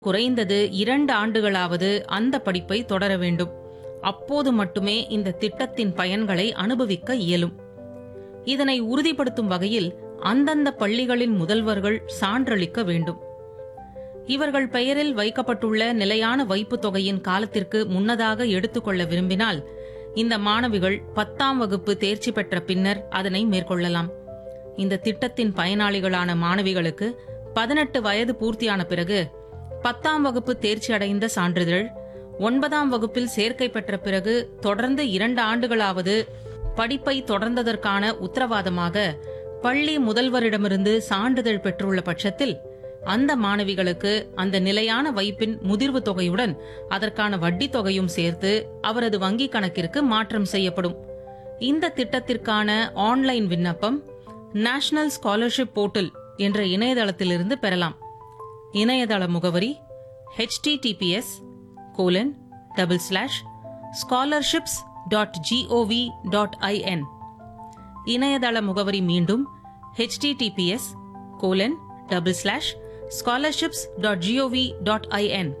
குறைந்தது இரண்டு ஆண்டுகளாவது அந்த படிப்பை தொடர வேண்டும் அப்போது மட்டுமே இந்த திட்டத்தின் பயன்களை அனுபவிக்க இயலும் இதனை உறுதிப்படுத்தும் வகையில் அந்தந்த பள்ளிகளின் முதல்வர்கள் சான்றளிக்க வேண்டும் இவர்கள் பெயரில் வைக்கப்பட்டுள்ள நிலையான வைப்புத் தொகையின் காலத்திற்கு முன்னதாக எடுத்துக்கொள்ள விரும்பினால் இந்த மாணவிகள் பத்தாம் வகுப்பு தேர்ச்சி பெற்ற பின்னர் அதனை மேற்கொள்ளலாம் இந்த திட்டத்தின் பயனாளிகளான மாணவிகளுக்கு பதினெட்டு வயது பூர்த்தியான பிறகு பத்தாம் வகுப்பு தேர்ச்சி அடைந்த சான்றிதழ் ஒன்பதாம் வகுப்பில் சேர்க்கை பெற்ற பிறகு தொடர்ந்து இரண்டு ஆண்டுகளாவது படிப்பை தொடர்ந்ததற்கான உத்தரவாதமாக பள்ளி முதல்வரிடமிருந்து சான்றிதழ் பெற்றுள்ள பட்சத்தில் அந்த மாணவிகளுக்கு அந்த நிலையான வைப்பின் முதிர்வு தொகையுடன் அதற்கான வட்டி தொகையும் சேர்த்து அவரது வங்கிக் கணக்கிற்கு மாற்றம் செய்யப்படும் இந்த திட்டத்திற்கான ஆன்லைன் விண்ணப்பம் நேஷனல் ஸ்காலர்ஷிப் போர்ட்டல் என்ற இணையதளத்திலிருந்து பெறலாம் இணையதள முகவரி https colon double slash scholarships dot GOV dot IN இணையதள முகவரி மீண்டும் https colon double slash scholarships dot GOV dot IN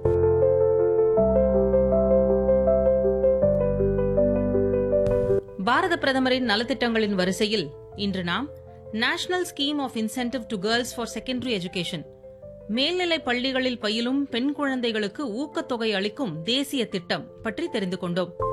பாரத பிரதமரின் நலத்திட்டங்களின் வரிசையில் இன்று நாம் national scheme of incentive to girls for secondary education மேல்நிலை பள்ளிகளில் பயிலும் பெண் குழந்தைகளுக்கு ஊக்கத்தொகை அளிக்கும் தேசிய திட்டம் பற்றி தெரிந்து கொண்டோம்